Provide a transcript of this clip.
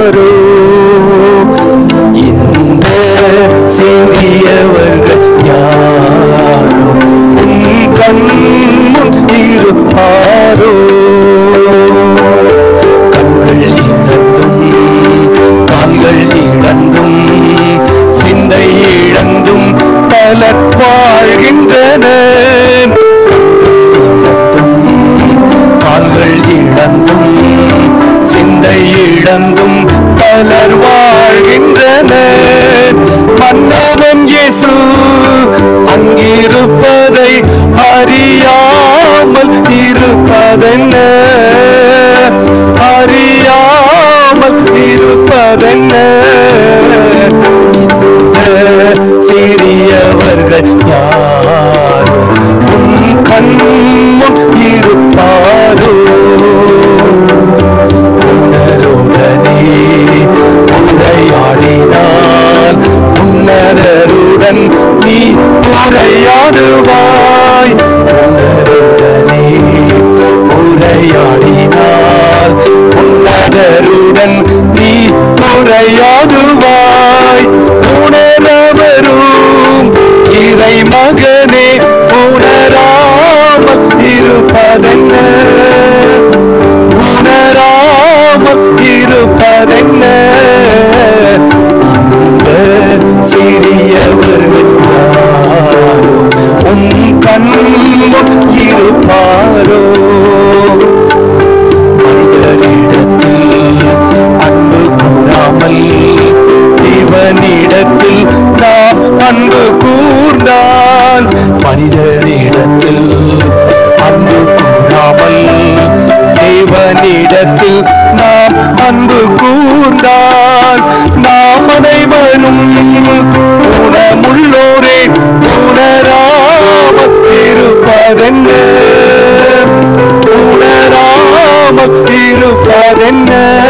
யாரோ இந்த சிறியவர்கள் யாரோ உன் கண்முன் இருப்பாரோ கண்கள் இழந்தும் கால்கள் இழந்தும் சிந்தை இழந்தும் பலர் வாழ்கின்றனர் இழந்தும் கால்கள் இழந்தும் சிந்தை இழந்தும் பலர் வாழ்கின்றனர் மன்னவன் இயேசு அங்கிருப்பதை அறியாமல் இருப்பதென்ன அறியாமல் இருப்பதென்ன இந்த சிறியவர்கள் யாரோ உன் கண்முன் இருப்பாரோ உணருடனே உரையாடினால் உன்னதருடன் நீ உரையாடுவாய் உணருடனே உரையாடினால் உன்னதருடன் நீ உரையாடுவாய் உணரவரும் இறை மகனே உணராமல் இருப்பதென்ன உணராமல் இருப்பதென்ன இந்த சிறியவர்கள் யாரோ உன் கண்முன் இருப்பாரோ மனிதரிடத்தில் அன்பு கூறாமல் தேவனிடத்தில் நாம் அன்பு கூர்ந்தால் மனிதனிடத்தில் அன்பு கூறாமல் தேவனிடத்தில் நாம் அன்பு கூர்ந்தால் நாம் அனைவரும் குணமுள்ளோரே உணராமல் இருப்பதென்ன உணராமல் இருப்பதென்ன